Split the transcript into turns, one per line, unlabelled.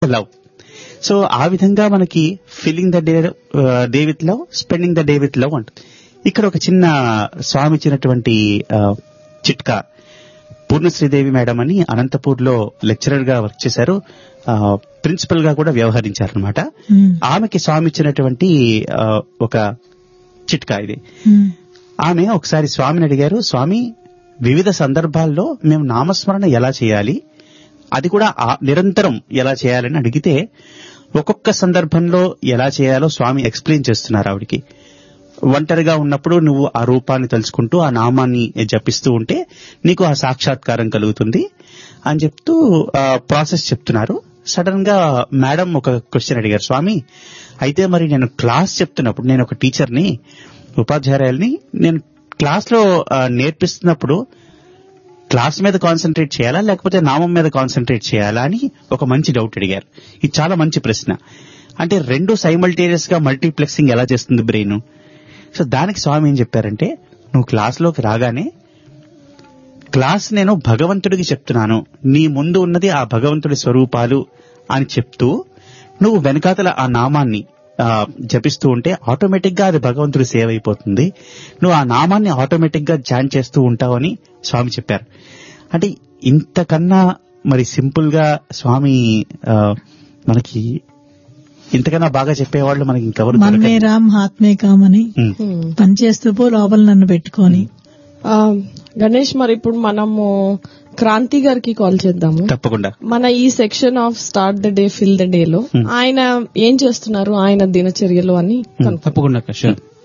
Love so ఆ విధంగా మనకి filling the day day with love spending the day with love అంటుంది ఇక్కడ ఒక చిన్న స్వామి ఇచ్చినటువంటి ఆ, చిట్కా పూర్ణశ్రీదేవి మేడం అని అనంతపూర్ లో లెక్చరర్ గా వర్క్ చేశారు ప్రిన్సిపల్ గా కూడా వ్యవహరించారనమాట
ఉమ్,
ఆమెకి స్వామి ఇచ్చినటువంటి ఆ, ఒక చిట్కా ఇది
ఉమ్,
ఆమె ఒకసారి స్వామిని అడిగారు స్వామి వివిధ సందర్భాల్లో మేము నామస్మరణ ఎలా చేయాలి అది కూడా ఆ- నిరంతరం ఎలా చేయాలని అడిగితే ఒక్కొక్క సందర్భంలో ఎలా చేయాలో స్వామి ఎక్స్ప్లెయిన్ చేస్తున్నారు ఆవిడికి ఒంటరిగా ఉన్నప్పుడు నువ్వు ఆ రూపాన్ని తలుచుకుంటూ ఆ నామాన్ని జపిస్తూ ఉంటే నీకు ఆ సాక్షాత్కారం కలుగుతుంది అని చెప్తూ ప్రాసెస్ చెప్తున్నారు సడన్ గా మేడం ఒక క్వశ్చన్ అడిగారు స్వామి అయితే మరి నేను క్లాస్ చెప్తున్నప్పుడు నేను ఒక టీచర్ని ఉపాధ్యాయుల్ని నేను క్లాస్ లో ఆ, నేర్పిస్తున్నప్పుడు క్లాస్ మీద కాన్సన్ట్రేట్ చేయాలా లేకపోతే నామం మీద కాన్సన్ట్రేట్ చేయాలా అని ఒక మంచి డౌట్ అడిగారు ఇది చాలా మంచి ప్రశ్న అంటే రెండు సైమల్టేనియస్ గా మల్టీప్లెక్సింగ్ ఎలా చేస్తుంది బ్రెయిన్ సో దానికి స్వామి ఏం చెప్పారంటే నువ్వు క్లాస్లోకి రాగానే క్లాస్ నేను భగవంతుడికి చెప్తున్నాను నీ ముందు ఉన్నది ఆ భగవంతుడి స్వరూపాలు అని చెప్తూ నువ్వు వెనకాతల ఆ నామాన్ని ఆ, జపిస్తూ ఉంటే ఆటోమేటిక్ గా అది భగవంతుడి సేవ్ అయిపోతుంది నువ్వు ఆ నామాన్ని ఆటోమేటిక్ గా జాన్ చేస్తూ ఉంటావని స్వామి చెప్పారు అంటే ఇంతకన్నా మరి సింపుల్ గా స్వామి ఆ, మనకి ఇంతకన్నా బాగా చెప్పేవాళ్ళు మనకి ఇంకెవరు
మన్మే
దొరకరు.
రామ్ హాత్మే కామని
ఉమ్.
పనిచేస్తూ పో లోపల నన్ను పెట్టుకొని
ఆ, గణేష్ మరి ఇప్పుడు మనము క్రాంతి గారికి కాల్ చేద్దాము
తప్పకుండా
మన ఈ section of start the day fill the day లో ఆయన ఏం చేస్తున్నారు ఆయన దినచర్యలు అని కనుక్కుందాం.
తప్పకుండా అక్క షూర్